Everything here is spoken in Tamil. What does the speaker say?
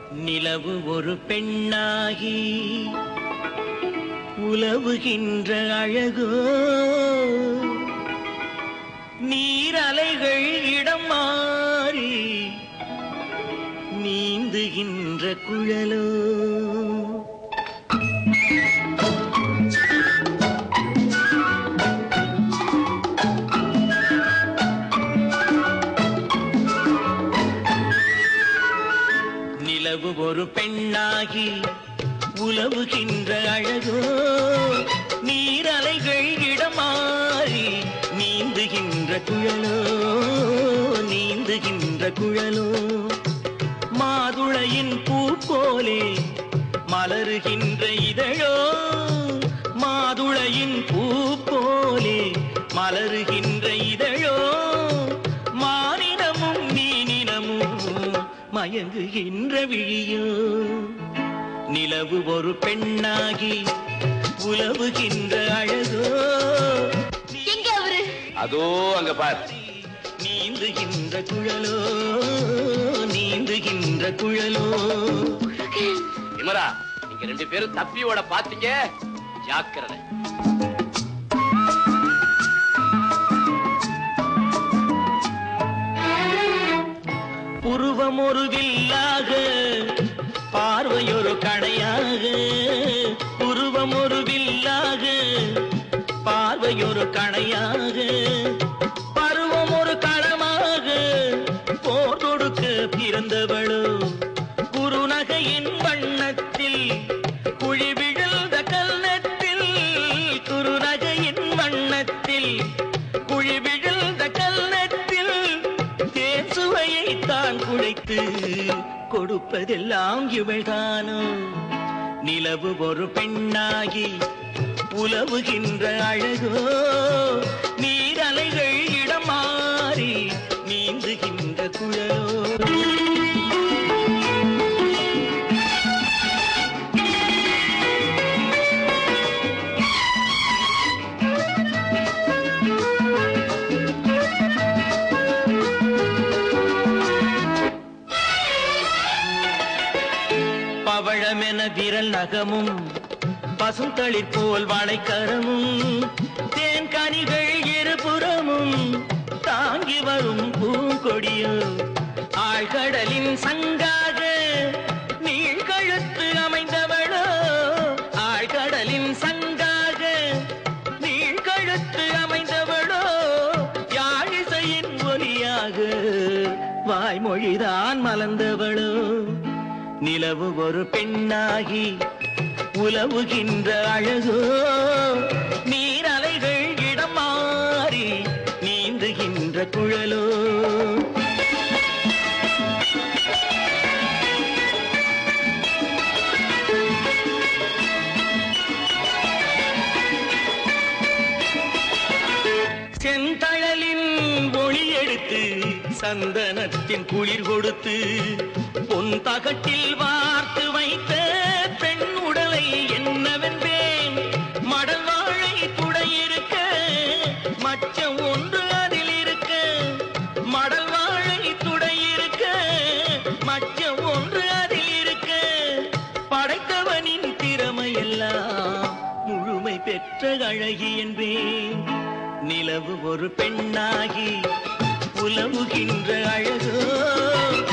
நிலவு ஒரு பெண்ணாகி உலவுகின்ற அழகோ நீரலைகள் இடம் மாறி நீந்துகின்ற குழலோ நிலவு ஒரு பெண்ணாகி உலவுகின்ற அழகோ நீரலைகள் இடமாறி நீந்துகின்ற குழலோ நீந்துகின்ற குழலோ மாதுளையின் பூ போலே மலருகின்ற இதழோ மாதுளையின் பூ போலே மலருகின்ற இதழோ மானினமும் நீனினமும் மயங்குகின்ற விழியோ நிலவு ஒரு பெண்ணாகி உலவுகின்ற அழகோ எங்க அவரு அதோ அங்க பார் நீந்துகின்ற குழலோ நீந்துகின்ற குழலோ விமலா நீங்க ரெண்டு பேரும் தப்பி ஓட பாத்தீங்க ஜாக்கிரதை புருவம் ஒரு வில்லாக பார்வையொரு கடையாக புருவம் ஒரு வில்லாக பார்வையொரு கடையாக பருவம் ஒரு களமாக போர் தொடுக்க பிறந்தவளோ குறுநகையின் வண்ணத்தில் குழி விழுந்த கல்நத்தில் குறுநகையின் வண்ணத்தில் குழி விழுந்த கல்நத்தில் தேன் சுவையை தான் குழைத்து கொடுப்பதெல்லாம் இவள்தானோ நிலவு ஒரு பெண்ணாகி உலவுகின்ற அழகோ நீரலைகள் இடம் மாறி நீந்துகின்ற குழலோ பவழமென விரல் நகமும் பசுந்தளிர் போல் வாழைக்கரமும் தேன் கனிகள் இருபுறமும் தாங்கி வரும் பூங்கொடியோ ஆழ்கடலின் சங்காக நீழ்கழுத்து அமைந்தவளோ ஆழ்கடலின் சங்காக நீழ்கழுத்து அமைந்தவளோ யாழிசையின் ஒலியாக வாய்மொழிதான் மலர்ந்தவளோ நிலவு ஒரு பெண்ணாகி உலவுகின்ற அழகோ நீரலைகள் இடம் மாறி நீந்துகின்ற குழலோ செந்தழலின் ஒளி எடுத்து சந்தனத்தின் குளிர் கொடுத்து பொன் தகட்டில் வார்த்து வைத்த பெண் உடலை என்னவென்பேன் மடல் வாழை துடையிருக்க மச்சம் ஒன்று அதில் இருக்க மடல் வாழை துடையிருக்க மச்சம் ஒன்று அதில் இருக்க படைத்தவனின் திறமையெல்லாம் முழுமை பெற்ற அழகி என்பேன் நிலவு ஒரு பெண்ணாகி உலவுகின்ற அழகோ